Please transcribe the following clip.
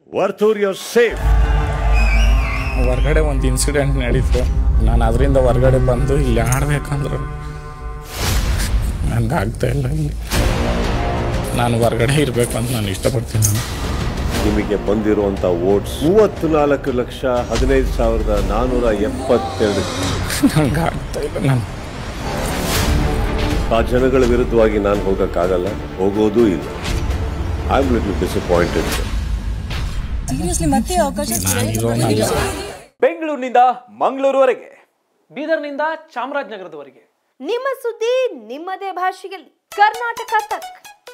Varthur your safe ಹೊರ್ಗಡೆ ಒಂದು incident ನಡೀತು ನಾನು ಅದರಿಂದ ಹೊರ್ಗಡೆ ಬಂದು ಇಲ್ಲಿ ಆಡ್ಬೇಕಂದ್ರೆ ನನಗೆ ಆಗ್ತಾ ಇಲ್ಲ ಇಲ್ಲಿ ನಾನು ಹೊರ್ಗಡೆ ಇರಬೇಕು ಅಂತ ನಾನು ಇಷ್ಟಪಡ್ತೀನಿ ನಾನು ನಿಮಗೆ ಬಂದಿರುವಂತ ವೋಟ್ಸ್ ಮೂವತ್ತು ನಾಲ್ಕು ಲಕ್ಷ ಹದಿನೈದು ಸಾವಿರದ ನಾನೂರ ಎಪ್ಪತ್ತೆರಡು ನನಗೆ ಆಗ್ತಾ ಇಲ್ಲ ನಾನು ಆ ಜನಗಳ ವಿರುದ್ಧವಾಗಿ ನಾನು ಹೋಗಕ್ಕಾಗಲ್ಲ ಹೋಗೋದೂ ಇಲ್ಲ I am little disappointed seriously ಮತ್ತೆ ಅವಕಾಶ ನಾನಿರೋನಲ್ಲ ಬೆಂಗಳೂರಿನಿಂದ ಮಂಗಳೂರುವರೆಗೆ ಬೀದರ್ನಿಂದ ಚಾಮರಾಜನಗರದವರೆಗೆ ನಿಮ್ಮ ಸುದ್ದಿ ನಿಮ್ಮದೇ ಭಾಷೆಯಲ್ಲಿ ಕರ್ನಾಟಕ ತಕ್